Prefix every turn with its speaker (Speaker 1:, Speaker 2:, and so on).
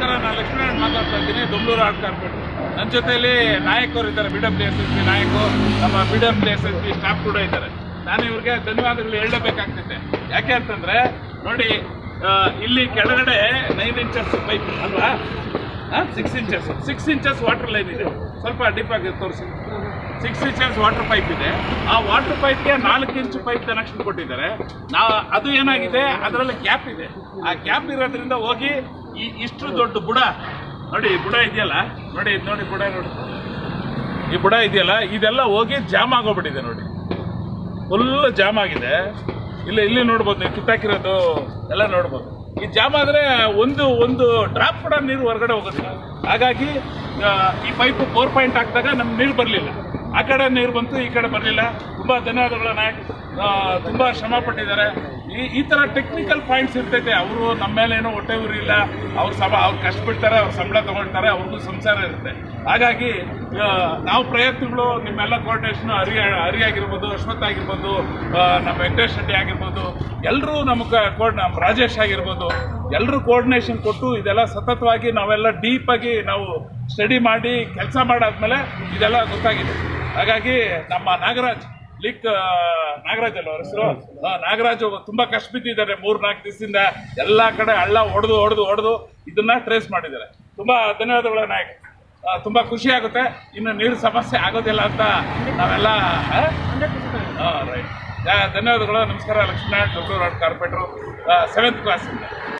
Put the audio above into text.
Speaker 1: ನಮಸ್ಕಾರ ನಾನು ಲಕ್ಷ್ಮೀನಾರಾಯಣ್ ಮಾತಾಡ್ತಾ ಇದ್ದೀನಿ ದೊಂಬಳೂರು ಆರ್ಟ್ ಕಾರ್ಪೊರೇಟ್ ನನ್ನ ಜೊತೆಯಲ್ಲಿ ನಾಯಕರು ಇದ್ದಾರೆ B W S S P ನಾಯಕು ನಮ್ಮ B W S S P staff ಕೂಡ ಇದ್ದಾರೆ ನಾನು ಇವ್ರಿಗೆ ಧನ್ಯವಾದಗಳು ಹೇಳಬೇಕಾಗ್ತಿದೆ ಯಾಕೆ ಅಂತಂದ್ರೆ ನೋಡಿ ಆ, ಇಲ್ಲಿ ಕೆಳಗಡೆ ನೈನ್ ಇಂಚಸ್ ಪೈಪ್ ಅಲ್ವಾ six inches six inches water line ಇದೆ ಸ್ವಲ್ಪ ಡೀಪ್ ಆಗಿ ತೋರಿಸಿ ಸಿಕ್ಸ್ ಇಂಚಸ್ ವಾಟರ್ ಪೈಪ್ ಇದೆ ಆ ವಾಟರ್ ಪೈಪ್ಗೆ ನಾಲ್ಕು ಇಂಚು ಪೈಪ್ ಕನೆಕ್ಷನ್ ಕೊಟ್ಟಿದ್ದಾರೆ ನಾವು ಅದು ಏನಾಗಿದೆ ಅದರಲ್ಲಿ ಗ್ಯಾಪ್ ಇದೆ ಆ ಗ್ಯಾಪ್ ಇರೋದ್ರಿಂದ ಹೋಗಿ ಈ ಇಷ್ಟು ದೊಡ್ಡ ಬುಡ ನೋಡಿ ಈ ಬುಡ ಇದೆಯಲ್ಲ ನೋಡಿ ಇದು ನೋಡಿ ಬುಡ ನೋಡಿ ಈ ಬುಡ ಇದೆಯಲ್ಲ ಇದೆಲ್ಲ ಹೋಗಿ ಜಾಮ್ ಆಗೋಗ್ಬಿಟ್ಟಿದೆ ನೋಡಿ ಫುಲ್ ಜಾಮ್ ಆಗಿದೆ ಇಲ್ಲಿ ಇಲ್ಲಿ ನೋಡ್ಬೋದು ನೀವು ಕಿತ್ತಾಕಿರೋದು ಎಲ್ಲ ನೋಡ್ಬೋದು ಈ ಜಾಮ್ ಆದ್ರೆ ಒಂದು ಒಂದು ಡ್ರಾಪ್ ಕೂಡ ನೀರು ಹೊರಗಡೆ ಹೋಗೋದಿಲ್ಲ ಹಾಗಾಗಿ ಆ, ಈ ಪೈಪ್ ಫೋರ್ ಪಾಯಿಂಟ್ ಹಾಕಿದಾಗ ನಮ್ಗೆ ನೀರು ಬರಲಿಲ್ಲ ಆ ಕಡೆ ನೀರು ಬಂತು ಈ ಕಡೆ ಬರಲಿಲ್ಲ ತುಂಬಾ ಧನ್ಯವಾದಗಳು ನಾಯಕ್ ಆ, ತುಂಬಾ ಶ್ರಮ ಪಟ್ಟಿದ್ದಾರೆ ಈ ಈ ತರ ಟೆಕ್ನಿಕಲ್ ಪಾಯಿಂಟ್ಸ್ ಇರ್ತೈತೆ ಅವರು ನಮ್ಮ ಮೇಲೆ ಏನೋ ಹೊಟ್ಟೆ ಉರಿ ಇಲ್ಲ ಅವ್ರು ಸಮ ಅವ್ರು ಕಷ್ಟಪಡ್ತಾರೆ ಅವ್ರು ಸಂಬಳ ತಗೊಳ್ತಾರೆ ಅವ್ರಿಗೂ ಸಂಸಾರ ಇರುತ್ತೆ ಹಾಗಾಗಿ ಆ, ನಾವು ಪ್ರಯತ್ನಗಳು ನಿಮ್ಮೆಲ್ಲ ಕೋಆರ್ಡಿನೇಷನ್ ಹರಿ ಹರಿ ಆಗಿರ್ಬೋದು ಅಶ್ವಥ್ ಆಗಿರ್ಬೋದು ಆ, ನಮ್ಮ ವೆಂಕಟೇಶ್ ರೆಡ್ಡಿ ಆಗಿರ್ಬೋದು ಎಲ್ಲರೂ ನಮಗೆ ಕೋಡ್ ನಮ್ಮ ರಾಜೇಶ್ ಆಗಿರ್ಬೋದು ಎಲ್ಲರೂ ಕೋಆರ್ಡಿನೇಷನ್ ಕೊಟ್ಟು ಇದೆಲ್ಲ ಸತತವಾಗಿ ನಾವೆಲ್ಲ ಡೀಪ್ ಆಗಿ ನಾವು ಸ್ಟಡಿ ಮಾಡಿ ಕೆಲಸ ಮಾಡಾದ್ಮೇಲೆ ಇದೆಲ್ಲ ಗೊತ್ತಾಗಿದೆ ಹಾಗಾಗಿ ನಮ್ಮ ನಾಗರಾಜ್ ಲಿಕ್ ಆ, ನಾಗರಾಜ್ ಅಲ್ಲ ಅವ್ರ ಹೆಸರು ಆ, ನಾಗರಾಜ್ ತುಂಬಾ ಕಷ್ಟ ಬಿದ್ದಿದ್ದಾರೆ ಮೂರ್ ನಾಲ್ಕು ದಿವಸದಿಂದ ಎಲ್ಲಾ ಕಡೆ ಹಳ್ಳ ಹೊಡೆದು ಹೊಡೆದು ಹೊಡೆದು ಇದನ್ನ ಟ್ರೇಸ್ ಮಾಡಿದ್ದಾರೆ ತುಂಬಾ ಧನ್ಯವಾದಗಳು ನಾಯಕ್ ಆ, ತುಂಬಾ ಖುಷಿ ಆಗುತ್ತೆ ಇನ್ನು ನೀರು ಸಮಸ್ಯೆ ಆಗೋದಿಲ್ಲ ಅಂತ ನಾವೆಲ್ಲ ರೈಟ್ ಧನ್ಯವಾದಗಳು ನಮಸ್ಕಾರ ಲಕ್ಷ್ಮೀನಾರಾಯಣ್ ದೊಡ್ಡೂರು ಕಾರ್ಪೊರೇಟರ್ ಸೆವೆಂತ್ ಕ್ಲಾಸಿಂದ